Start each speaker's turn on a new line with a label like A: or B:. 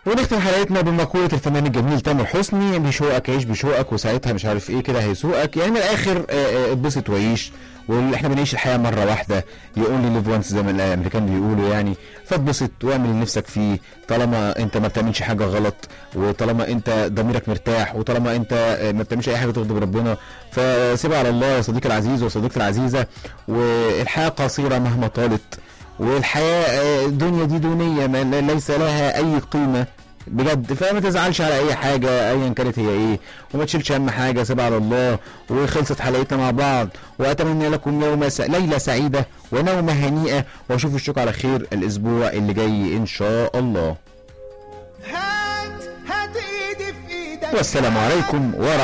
A: ونختم حلقتنا بمقولة الفنان الجميل تامر حسني بشوقك عيش بشوقك وساعتها مش عارف ايه كده هيسوقك يعني من الاخر آه، آه، اتبسط وعيش واللي احنا بنعيش الحياه مره واحده يقول لي ليف وانس زي ما الامريكان بيقولوا يعني فاتبسط واعمل اللي نفسك فيه طالما انت ما بتعملش حاجه غلط وطالما انت ضميرك مرتاح وطالما انت آه، ما بتعملش اي حاجه تغضب ربنا فسيبها على الله يا صديقي العزيز وصديقتي العزيزه والحياه قصيره مهما طالت والحياه آه، الدنيا دي دونيه ما ليس لها اي قيمه بجد فما تزعلش على اي حاجه ايا كانت هي ايه وما تشيلش هم حاجه سيبها على الله وخلصت حلقتنا مع بعض واتمنى لكم يوم س... ليله سعيده ونومه هنيئه واشوف الشوك على خير الاسبوع اللي جاي ان شاء الله
B: هات هات ايدي في ايدك
A: والسلام عليكم ورحمه